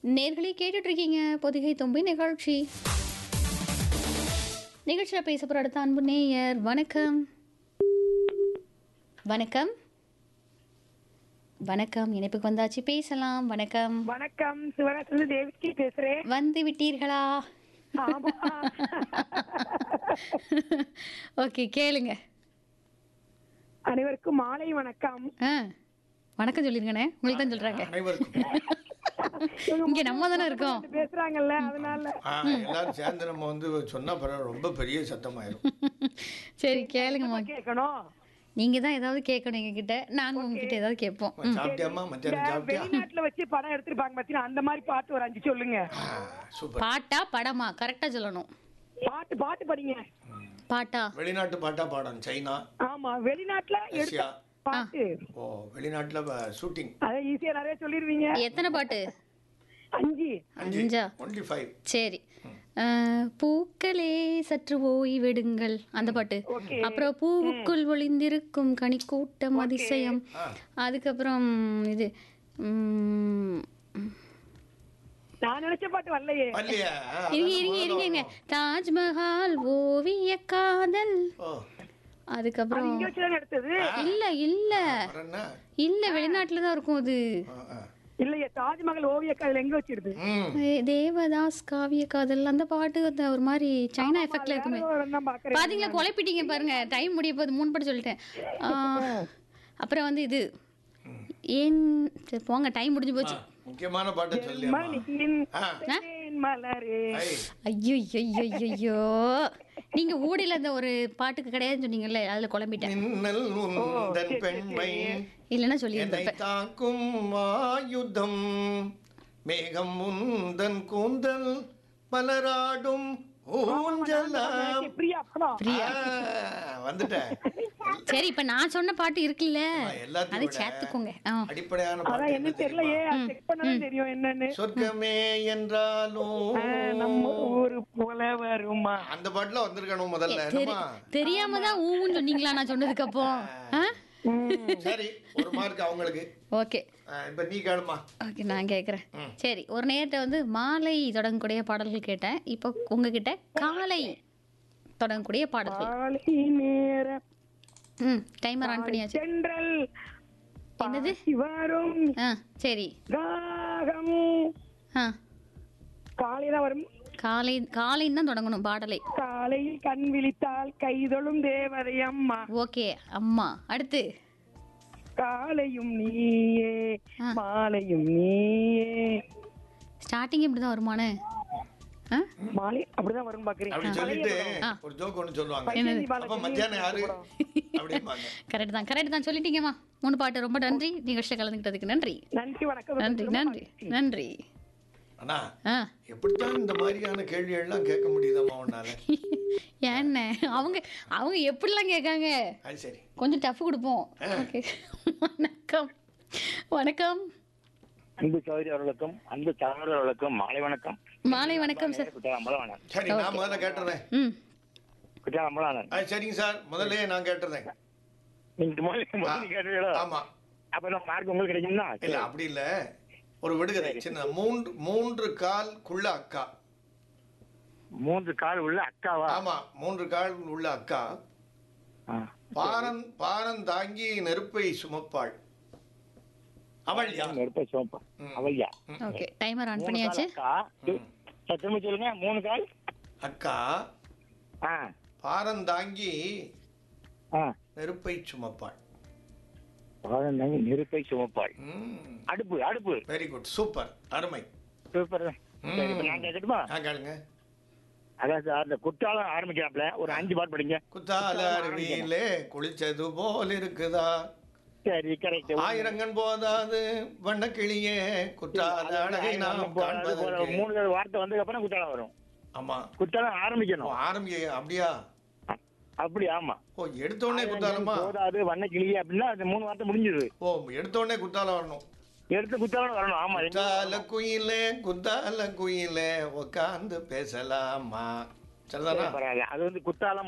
நேர்களே கேட்டுட்டு இருக்கீங்க பொதிகை தொம்பி நிகழ்ச்சி நிகழ்ச்சியில் பேச போகிற அடுத்த அன்பு நேயர் வணக்கம் வணக்கம் வணக்கம் இணைப்புக்கு வந்தாச்சு பேசலாம் வணக்கம் வணக்கம் சிவராத்திரி தேவிக்கு பேசுறேன் வந்து விட்டீர்களா ஆமா. ஓகே கேளுங்க அனைவருக்கும் மாலை வணக்கம் ஆ வணக்கம் சொல்லிருங்கண்ணே உங்களுக்கு தான் சொல்கிறாங்க அனைவருக்கும் இவங்க இங்கே நம்ம தானே இருக்கோம் வந்து பேசுறாங்கல்ல அதனால ஆ, எல்லாரும் சேர்ந்து நம்ம வந்து சொன்னா பரவாயில்ல ரொம்ப பெரிய சத்தமாயிரும் சரி கேளுங்கம்மா கேட்கணும் நீங்கள் தான் ஏதாவது கேட்கணும் எங்ககிட்ட நாங்கள் உங்ககிட்ட ஏதாவது கேட்போம் ம் சாப்பிட்டியாமா இந்த மத்தியானம் சாப்பிட்டியா வெளிநாட்டுல வச்சு படம் எடுத்திருப்பாங்க பாத்தீங்கன்னா அந்த மாதிரி பாட்டு ஒரு அஞ்சு சொல்லுங்க ஆ, சூப்பர் பாட்டா படமா கரெக்டாக சொல்லணும் பாட்டு பாட்டு படிங்க பாட்டா வெளிநாட்டு பாட்டா பாடம் சைனா ஆமா வெளிநாட்டுல எடுத்த ரஷ்யா பாட்டு ஓ வெளிநாட்டுல ஷூட்டிங் அத ஈஸியா நிறைய சொல்லிருவீங்க எத்தனை பாட்டு அஞ்சு அஞ்சு அஞ்சா? ஒன்லி ஃபைவ் சரி அஹ், பூக்களே சற்று ஓய்வெடுங்கள் அந்த பாட்டு Okay. அப்புறம் பூவுக்குள் ஒளிந்திருக்கும் கனிக்கூட்டம் அதிசயம் அதுக்கப்புறம் இது உம், நான் நினைச்ச பாட்டு வரலையே இல்லையா ஆ, இருங்க அதான் இருங்க முதல்ல இருங்க இருங்க வரும். தாஜ்மஹால் ஓவிய காதல் ஓ அதுக்கப்புறம் இங்க வச்சுதான் எடுத்தது இல்ல இல்ல அப்புறம் என்ன இல்ல வெளிநாட்டுல தான் இருக்கும் அது ஆ, ஆ. இல்லையே தாஜ்மஹால் ஓவிய கதையில எங்க வச்சிருது ம் ஏ- தேவதாஸ் காவிய காதல் அந்த பாட்டு அந்த ஒரு மாதிரி சைனா எஃபெக்ட்ல இருக்குமே தான் பாக்குறேன் பாத்தீங்களா குழப்பிட்டீங்க பாருங்க டைம் முடிய போகுது மூணு பாட்டு சொல்லிட்டேன் ஆ, அப்புறம் வந்து இது ஏன் சரி போங்க டைம் முடிஞ்சு போச்சு முக்கியமான பாட்டை சொல்லியாமா மணியின் ஆ தேன் மலரே ஐ, ஐயோ ஐயோ ஐயோ நீங்க ஊடையில அந்த ஒரு பாட்டுக்கு கிடையாதுன்னு சொன்னீங்கல்ல அதுல குழம்பிட்டேன் மின்னல் உந்தன் பெண்மை இல்லைன்னா சொல்லி என்னை தாக்கும் ஆயுதம் மேகம் உந்தன் கூந்தல் மலராடும் ஊஞ்சலாம் பிரியா படம் ஆ, வந்துட்டேன் சரி இப்ப நான் சொன்ன பாட்டு இருக்குல்ல எல்லாத்தையும் அதை விட சேர்த்துக்கோங்க ஆ. அடிப்படையான அதான் பாட்டு என்ன என்ன தெரியலையே தெரியுமா? செக் பண்ணதான் தெரியும் என்னன்னு சொர்க்கமே என்றாலும் ஆ, நம்ம ஊரு போல வருமா அந்த பாட்டுல வந்திருக்கணும் முதல்ல தெரி- என்னம்மா தெரியாம தான் ஊன்னு சொன்னீங்களா நான் சொன்னதுக்கு அப்போ ஆ? சரி ஒரு மார்க் அவங்களுக்கு ஓகே ஆ, இப்ப நீ கேளுமா ஓகே நான் கேட்குறேன் சரி ஒரு நேரத்தை வந்து மாலை தொடங்கக்கூடிய பாடல்கள் கேட்டேன் இப்போ உங்ககிட்ட காலை தொடங்கக்கூடிய பாடல்கள் காலை நேர ம் டைமர் ஆன் பண்ணியாச்சு சென்றல் என்னது வரும் ஆ சரி ராகம் ஆ காலை தான் வரும் காலை காலைன்னு தான் தொடங்கணும் பாடலை காலையில் கண் விழித்தால் கைதொழும் தேவதை அம்மா ஓகே அம்மா அடுத்து காலையும் நீயே ஆ. மாலையும் நீயே ஸ்டார்டிங் இப்படி தான் வருமானு ஆ மாலை அப்படிதான் வரும் பாக்குறேன் அப்படி சொல்லிட்டு ஆ. ஒரு ஜோக் ஒண்ணு சொல்லுவாங்க பையன் அப்ப மத்தியானம் யாரு அப்படிம்பாங்க கரெக்ட் தான் கரெக்ட் தான் சொல்லிட்டீங்கம்மா மூணு பாட்டு ரொம்ப நன்றி நிகழ்ச்சியில் கலந்துக்கிட்டதுக்கு நன்றி நன்றி வணக்கம் நன்றி நன்றி நன்றி அண்ணா ஆ எப்படித்தான் இந்த மாதிரியான கேள்விகள்லாம் கேட்க முடியுதம்மா உன்னால என்ன அவங்க அவங்க எப்படிலாம் கேட்காங்க அது சரி கொஞ்சம் டஃப் கொடுப்போம் ஓகே வணக்கம் வணக்கம் அன்பு சௌதரி அவர்களுக்கும் அன்பு சகோதரர் அவர்களுக்கும் மாலை வணக்கம் மாலை வணக்கம் சார் குற்றாலம்பலம் சரி நான் முதல்ல கேட்டுறேன் ம் குற்றாலம்பலம் அது சரிங்க சார் முதல்ல நான் கேட்டுறேன் நீங்க முதல்ல முதல்ல கேட்டீங்களோ ஆமா அப்ப நான் மார்க் உங்களுக்கு கிடைக்கும்னா இல்ல அப்படி இல்ல ஒரு விடுகதை சின்ன மூன்று மூன்று கால் குள்ள அக்கா மூன்று கால் உள்ள அக்காவா ஆமா மூன்று கால் உள்ள அக்கா ஆ. பாரன் பாரன் தாங்கி நெருப்பை சுமப்பாள் அவள் யார் நெருப்பை சோப்பா அவையா ஓகே டைமர் ஆன் மூணு கால் பண்ணியாச்சு அக்கா சார், திரும்ப சொல்லுங்க மூணு கால் அக்கா ஆ பாரன் தாங்கி ஆ நெருப்பை சுமப்பாள் பதினஞ்சு நெருப்பை சுமப்பாள் ம் அடுப்பு அடுப்பு வெரி குட் சூப்பர் அருமை சூப்பர் சரி இப்ப நான் கேட்கட்டுமா நான் கேளுங்க அதான் சார் அந்த குற்றாலம் ஆரம்பிக்கிறாப்ல ஒரு அஞ்சு பாட்டு படிங்க குத்தால அருவியிலே குளிச்சது போல் இருக்குதா சரி கரெக்ட் ஆயிரங்கன் போதாது வண்ணக்கிளியே குற்றால அழகை நாம் காண்பதற்கு மூணு தடவை வார்த்தை வந்ததுக்கு அப்புறம் குற்றாலம் வரும் ஆமா குற்றாலம் ஓ, ஆரம்பிக்கணும் ஆரம்பிக்க அப்படியா அப்படி ஆமா ஓ எடுத்த உடனே குத்தாலமா போதாது வண்ண கிளியே அப்படின்னா அந்த மூணு வார்த்தை முடிஞ்சது ஓ எடுத்த உடனே குத்தாலம் வரணும் எடுத்து குற்றாலம் வரணும் ஆமா எங்க- குத்தால குயிலே குத்தால குயிலே உக்காந்து பேசலாமா சரிதானா பரவாயில்ல அது வந்து குற்றாலம்